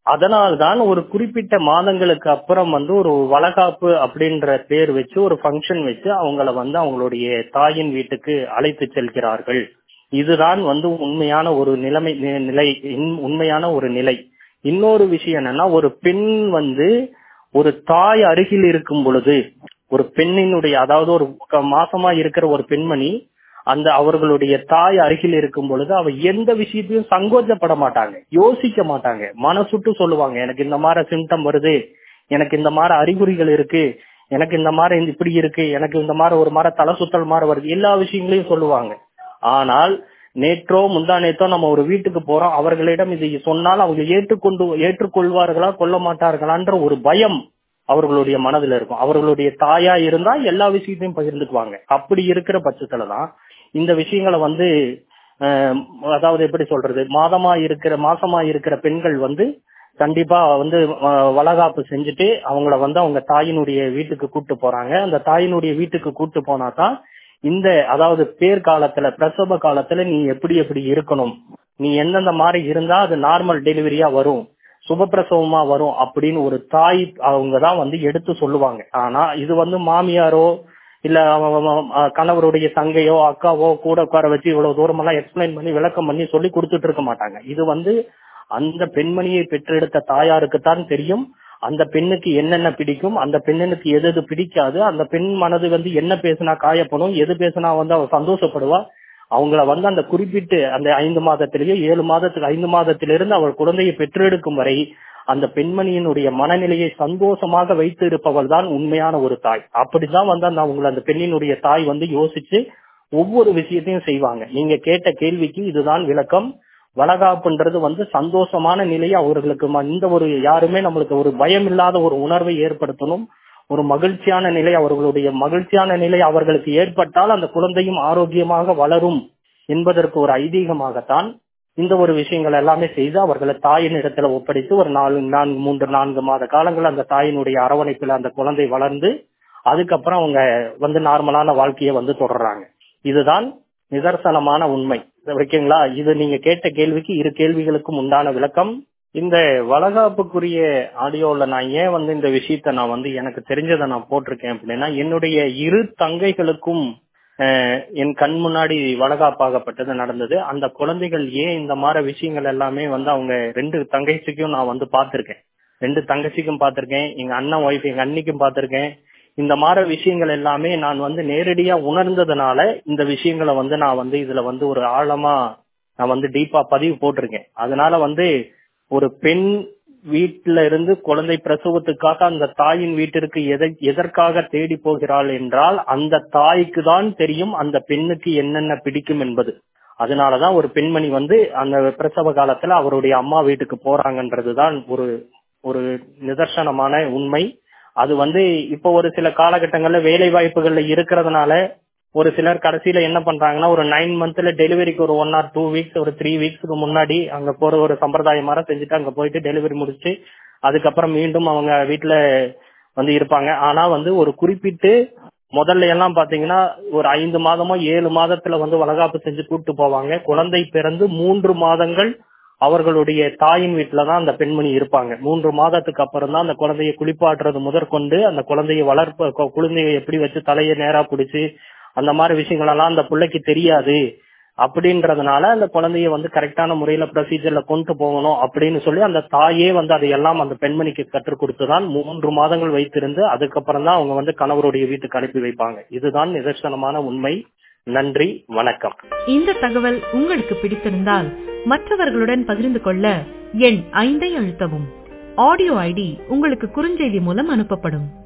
அதனால்தான் ஒரு குறிப்பிட்ட மாதங்களுக்கு அப்புறம் வந்து ஒரு வளகாப்பு அப்படின்ற பேர் வச்சு ஒரு ஃபங்க்ஷன் வச்சு அவங்கள வந்து அவங்களுடைய தாயின் வீட்டுக்கு அழைத்து செல்கிறார்கள் இதுதான் வந்து உண்மையான ஒரு நிலைமை நி- நிலை இன்- உண்மையான ஒரு நிலை இன்னொரு விஷயம் என்னன்னா ஒரு பெண் வந்து ஒரு தாய் அருகில் இருக்கும் பொழுது ஒரு பெண்ணினுடைய அதாவது ஒரு க- மாசமா இருக்கிற ஒரு பெண்மணி அந்த அவர்களுடைய தாய் அருகில் இருக்கும் பொழுது அவ எந்த விஷயத்தையும் சங்கோச்சப்பட மாட்டாங்க யோசிக்க மாட்டாங்க மனசுட்டு சொல்லுவாங்க எனக்கு இந்த மாதிரி சிம்டம் வருது எனக்கு இந்த மாதிரி அறிகுறிகள் இருக்கு எனக்கு இந்த மாதிரி இந்த- இப்படி இருக்கு எனக்கு இந்த மாதிரி ஒரு மாதிரி தலை சுத்தல் மாதிரி வருது எல்லா விஷயங்களையும் சொல்லுவாங்க ஆனால் நேற்றோ முந்தா நேற்றோ நம்ம ஒரு வீட்டுக்கு போறோம் அவர்களிடம் இது சொன்னால் அவங்க ஏற்றுக்கொண்டு ஏற்றுக்கொள்வார்களா கொள்ள மாட்டார்களான்ற ஒரு பயம் அவர்களுடைய மனதில் இருக்கும் அவர்களுடைய தாயா இருந்தா எல்லா விஷயத்தையும் பகிர்ந்துக்குவாங்க அப்படி இருக்கிற பட்சத்துலதான் இந்த விஷயங்களை வந்து அஹ், அதாவது எப்படி சொல்றது மாதமா இருக்கிற மாசமா இருக்கிற பெண்கள் வந்து கண்டிப்பா வந்து அஹ், வளகாப்பு செஞ்சுட்டு அவங்கள வந்து அவங்க தாயினுடைய வீட்டுக்கு கூட்டு போறாங்க அந்த தாயினுடைய வீட்டுக்கு கூட்டு போனா தான் இந்த அதாவது பேர் காலத்துல பிரசவ காலத்துல நீ எப்படி எப்படி இருக்கணும் நீ எந்தெந்த மாதிரி இருந்தா அது நார்மல் டெலிவரியா வரும் சுபப்பிரசவமா வரும் அப்படின்னு ஒரு தாய் அவங்க தான் வந்து எடுத்து சொல்லுவாங்க ஆனா இது வந்து மாமியாரோ இல்ல அவ- அவ- அவ- கணவருடைய தங்கையோ அக்காவோ கூட உட்கார வச்சு இவ்வளவு தூரமெல்லாம் எக்ஸ்பிளைன் பண்ணி விளக்கம் பண்ணி சொல்லி கொடுத்துட்டு இருக்க மாட்டாங்க இது வந்து அந்த பெண்மணியை பெற்றெடுத்த தாயாருக்கு தான் தெரியும் அந்த பெண்ணுக்கு என்னென்ன பிடிக்கும் அந்த பெண்ணுக்கு எது எது பிடிக்காது அந்த பெண் மனது வந்து என்ன பேசினா காயப்படும் எது பேசினா வந்து அவ சந்தோஷப்படுவா அவங்கள வந்து அந்த குறிப்பிட்டு அந்த ஐந்து மாதத்திலேயோ ஏழு மாதத்துக்கு ஐந்து மாதத்திலிருந்து அவள் குழந்தையை பெற்றெடுக்கும் வரை அந்த பெண்மணியினுடைய மனநிலையை சந்தோஷமாக வைத்து இருப்பவள் தான் உண்மையான ஒரு தாய் அப்படிதான் வந்து அந்த அவங்களை அந்த பெண்ணினுடைய தாய் வந்து யோசிச்சு ஒவ்வொரு விஷயத்தையும் செய்வாங்க நீங்க கேட்ட கேள்விக்கு இதுதான் விளக்கம் வளகாப்புன்றது வந்து சந்தோஷமான நிலையை அவர்களுக்கு ம- இந்த ஒரு யாருமே நம்மளுக்கு ஒரு பயம் இல்லாத ஒரு உணர்வை ஏற்படுத்தணும் ஒரு மகிழ்ச்சியான நிலை அவர்களுடைய மகிழ்ச்சியான நிலை அவர்களுக்கு ஏற்பட்டால் அந்த குழந்தையும் ஆரோக்கியமாக வளரும் என்பதற்கு ஒரு ஐதீகமாகத்தான் இந்த ஒரு விஷயங்கள் எல்லாமே செய்து அவர்களை தாயின் இடத்துல ஒப்படைத்து ஒரு நாலு நான்கு மூன்று நான்கு மாத காலங்கள் அந்த தாயினுடைய அரவணைப்பில் அந்த குழந்தை வளர்ந்து அதுக்கப்புறம் அவங்க வந்து நார்மலான வாழ்க்கையை வந்து தொடர்றாங்க இதுதான் நிதர்சனமான உண்மை ஓகேங்களா இது நீங்க கேட்ட கேள்விக்கு இரு கேள்விகளுக்கும் உண்டான விளக்கம் இந்த வளகாப்புக்குரிய ஆடியோல நான் ஏன் வந்து இந்த விஷயத்த நான் வந்து எனக்கு தெரிஞ்சதை நான் போட்டிருக்கேன் அப்படின்னா என்னுடைய இரு தங்கைகளுக்கும் அஹ், என் கண் முன்னாடி வளகாப்பாகப்பட்டது நடந்தது அந்த குழந்தைகள் ஏன் இந்த மாதிரி விஷயங்கள் எல்லாமே வந்து அவங்க ரெண்டு தங்கச்சிக்கும் நான் வந்து பார்த்திருக்கேன் ரெண்டு தங்கச்சிக்கும் பார்த்திருக்கேன் எங்க அண்ணன் ஒய்ஃப் எங்க அண்ணிக்கும் பார்த்திருக்கேன் இந்த மாதிரி விஷயங்கள் எல்லாமே நான் வந்து நேரடியா உணர்ந்ததுனால இந்த விஷயங்களை வந்து நான் வந்து இதுல வந்து ஒரு ஆழமா நான் வந்து டீப்பா பதிவு போட்டிருக்கேன் அதனால வந்து ஒரு பெண் வீட்டில இருந்து குழந்தை பிரசவத்துக்காக அந்த தாயின் வீட்டிற்கு எதை எதற்காக தேடி போகிறாள் என்றால் அந்த தாய்க்கு தான் தெரியும் அந்த பெண்ணுக்கு என்னென்ன பிடிக்கும் என்பது அதனாலதான் ஒரு பெண்மணி வந்து அந்த பிரசவ காலத்துல அவருடைய அம்மா வீட்டுக்கு போறாங்கன்றதுதான் ஒரு ஒரு நிதர்சனமான உண்மை அது வந்து இப்போ ஒரு சில காலகட்டங்கள்ல வேலை வாய்ப்புகள்ல இருக்கிறதுனால ஒரு சிலர் கடைசியில என்ன பண்றாங்கன்னா ஒரு நைன் மந்த்ல டெலிவரிக்கு ஒரு ஒன் ஆர் டூ வீக்ஸ் ஒரு த்ரீ வீக்ஸ்க்கு முன்னாடி அங்க போற ஒரு சம்பிரதாயம் மாதிரி செஞ்சுட்டு அங்க போயிட்டு டெலிவரி முடிச்சு அதுக்கப்புறம் மீண்டும் அவங்க வீட்டுல வந்து இருப்பாங்க ஆனா வந்து ஒரு குறிப்பிட்டு முதல்ல எல்லாம் பாத்தீங்கன்னா ஒரு ஐந்து மாதமோ ஏழு மாதத்துல வந்து வளகாப்பு செஞ்சு கூட்டு போவாங்க குழந்தை பிறந்து மூன்று மாதங்கள் அவர்களுடைய தாயின் வீட்டுல தான் அந்த பெண்மணி இருப்பாங்க மூன்று மாதத்துக்கு அப்புறம் தான் அந்த குழந்தையை குளிப்பாட்டுறது முதற்கொண்டு அந்த குழந்தையை வளர்ப்ப கு- குழந்தையை எப்படி வச்சு தலையை நேரா பிடிச்சு அந்த மாதிரி விஷயங்கள் எல்லாம் அந்த பிள்ளைக்கு தெரியாது அப்படின்றதுனால அந்த குழந்தைய வந்து கரெக்டான முறையில ப்ரொசீஜர்ல கொண்டு போகணும் அப்படின்னு சொல்லி அந்த தாயே வந்து அதையெல்லாம் அந்த பெண்மணிக்கு கற்றுக் கொடுத்துதான் மூன்று மாதங்கள் வைத்திருந்து அதுக்கப்புறம் தான் அவங்க வந்து கணவருடைய வீட்டுக்கு அனுப்பி வைப்பாங்க இதுதான் நிதர்சனமான உண்மை நன்றி வணக்கம் இந்த தகவல் உங்களுக்கு பிடித்திருந்தால் மற்றவர்களுடன் பகிர்ந்து கொள்ள எண் ஐந்தை அழுத்தவும் ஆடியோ ஐடி உங்களுக்கு குறுஞ்செய்தி மூலம் அனுப்பப்படும்